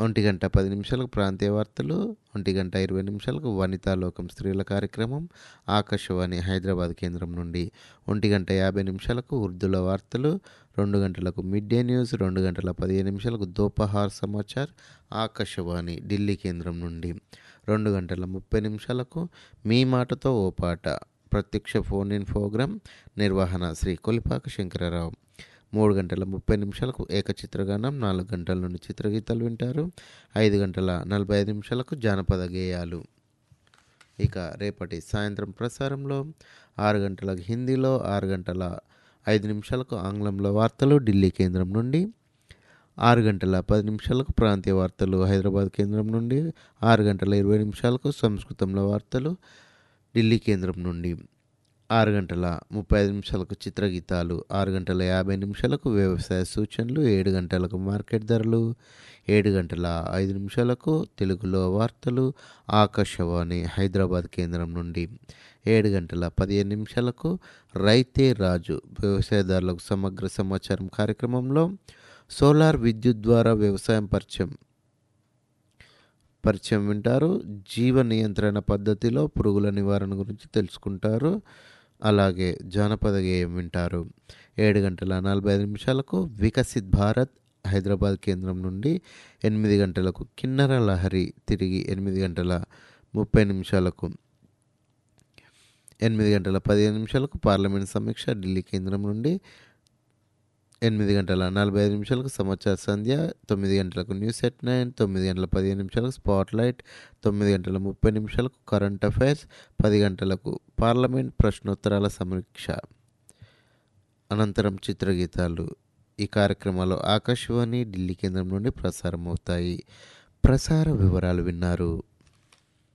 ఒంటి గంట పది నిమిషాలకు ప్రాంతీయ వార్తలు ఒంటి గంట ఇరవై నిమిషాలకు వనితాలోకం స్త్రీల కార్యక్రమం ఆకాశవాణి హైదరాబాద్ కేంద్రం నుండి ఒంటి గంట యాభై నిమిషాలకు ఉర్దూలో వార్తలు రెండు గంటలకు మిడ్ డే న్యూస్ రెండు గంటల పదిహేను నిమిషాలకు దోపహార్ సమాచార్ ఆకాశవాణి ఢిల్లీ కేంద్రం నుండి రెండు గంటల ముప్పై నిమిషాలకు మీ మాటతో ఓ పాట ప్రత్యక్ష ఫోన్ ఇన్ ప్రోగ్రాం నిర్వహణ శ్రీ కొలిపాక శంకరరావు మూడు గంటల ముప్పై నిమిషాలకు ఏకచిత్రగానం నాలుగు గంటల నుండి చిత్రగీతాలు వింటారు ఐదు గంటల నలభై ఐదు నిమిషాలకు జానపద గేయాలు ఇక రేపటి సాయంత్రం ప్రసారంలో ఆరు గంటలకు హిందీలో ఆరు గంటల ఐదు నిమిషాలకు ఆంగ్లంలో వార్తలు ఢిల్లీ కేంద్రం నుండి ఆరు గంటల పది నిమిషాలకు ప్రాంతీయ వార్తలు హైదరాబాద్ కేంద్రం నుండి ఆరు గంటల ఇరవై నిమిషాలకు సంస్కృతంలో వార్తలు ఢిల్లీ కేంద్రం నుండి ఆరు గంటల ముప్పై ఐదు నిమిషాలకు చిత్రగీతాలు ఆరు గంటల యాభై నిమిషాలకు వ్యవసాయ సూచనలు ఏడు గంటలకు మార్కెట్ ధరలు ఏడు గంటల ఐదు నిమిషాలకు తెలుగులో వార్తలు ఆకాశవాణి హైదరాబాద్ కేంద్రం నుండి ఏడు గంటల పదిహేను నిమిషాలకు రైతే రాజు వ్యవసాయదారులకు సమగ్ర సమాచారం కార్యక్రమంలో సోలార్ విద్యుత్ ద్వారా వ్యవసాయం పరిచయం పరిచయం వింటారు జీవ నియంత్రణ పద్ధతిలో పురుగుల నివారణ గురించి తెలుసుకుంటారు అలాగే జానపద గేయం వింటారు ఏడు గంటల నలభై ఐదు నిమిషాలకు వికసిత్ భారత్ హైదరాబాద్ కేంద్రం నుండి ఎనిమిది గంటలకు కిన్నర లహరి తిరిగి ఎనిమిది గంటల ముప్పై నిమిషాలకు ఎనిమిది గంటల పదిహేను నిమిషాలకు పార్లమెంట్ సమీక్ష ఢిల్లీ కేంద్రం నుండి ఎనిమిది గంటల నలభై ఐదు నిమిషాలకు సమాచార సంధ్య తొమ్మిది గంటలకు న్యూస్ ఎట్ నైన్ తొమ్మిది గంటల పదిహేను నిమిషాలకు స్పాట్ లైట్ తొమ్మిది గంటల ముప్పై నిమిషాలకు కరెంట్ అఫైర్స్ పది గంటలకు పార్లమెంట్ ప్రశ్నోత్తరాల సమీక్ష అనంతరం చిత్రగీతాలు ఈ కార్యక్రమాలు ఆకాశవాణి ఢిల్లీ కేంద్రం నుండి ప్రసారం అవుతాయి ప్రసార వివరాలు విన్నారు